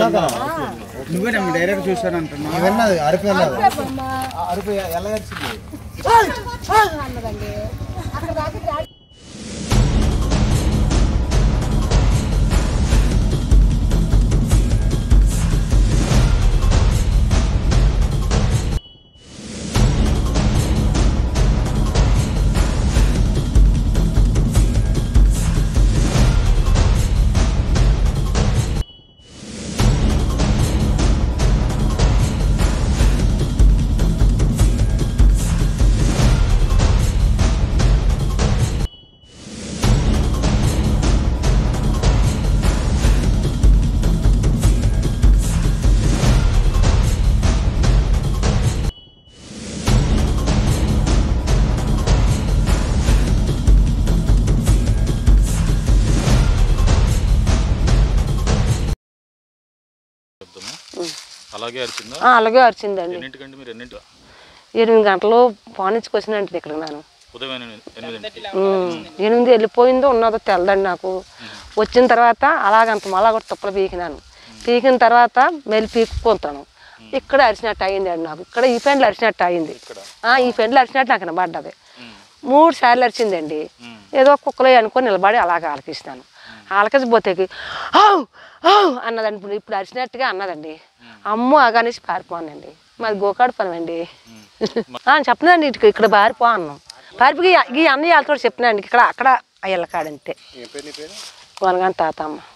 నువ్వేనమ్మా direct చూసాను అంటున్నా విన్నది అరిపి విన్నది అమ్మా అరిపి ఎలా గడిచింది అన్నదండి అక్కడ దాకా డాడీ శబ్దము అలాగే అరిచిందా ఆ, అలాగే అరిచిందండి ఎన్నింటికంటే మీరు ఎన్నింటి ఎనిమిది గంటలు పానించుకు వచ్చినంటే ఇక్కడ నేను ఉదయం ఎనిమిది ఎనిమిదింటికి ఉమ్, ఎనిమిది వెళ్ళిపోయిందో ఉన్నదో తెలదండి నాకు వచ్చిన తర్వాత అలాగంత మళ్ళా కూడా తుప్పలు పీకినాను పీకిన తర్వాత మెల్లి పీక్కుంటాను ఇక్కడ అరిచినట్టు అయింది అండి నాకు ఇక్కడ ఈ పెండ్లు అరిచినట్టు అయింది ఆ, ఈ పెండ్లు అరిచినట్టు నాకు వినబడ్డది మూడు సార్లు అరిచిందండి ఏదో కుక్కలో అనుకొని నిలబడి అలాగ ఆలకిస్తాను ఆలకించబోతే ఔ ఔ అన్నదండి ఇప్పుడు ఇప్పుడు అరిచినట్టుగా అన్నదండి అమ్మ ఆగానేసి పారిపోనండి మాది గోకాడు పని అండి చెప్పనండి ఇటు ఇక్కడ పారిపో అన్నాం పారిపోయి ఈ అన్నయ్య వాళ్ళతో చెప్పినండి ఇక్కడ అక్కడ అయ్యల కాడంతే ఏం పేరు నీ పేరు కొనగాని తాతమ్మ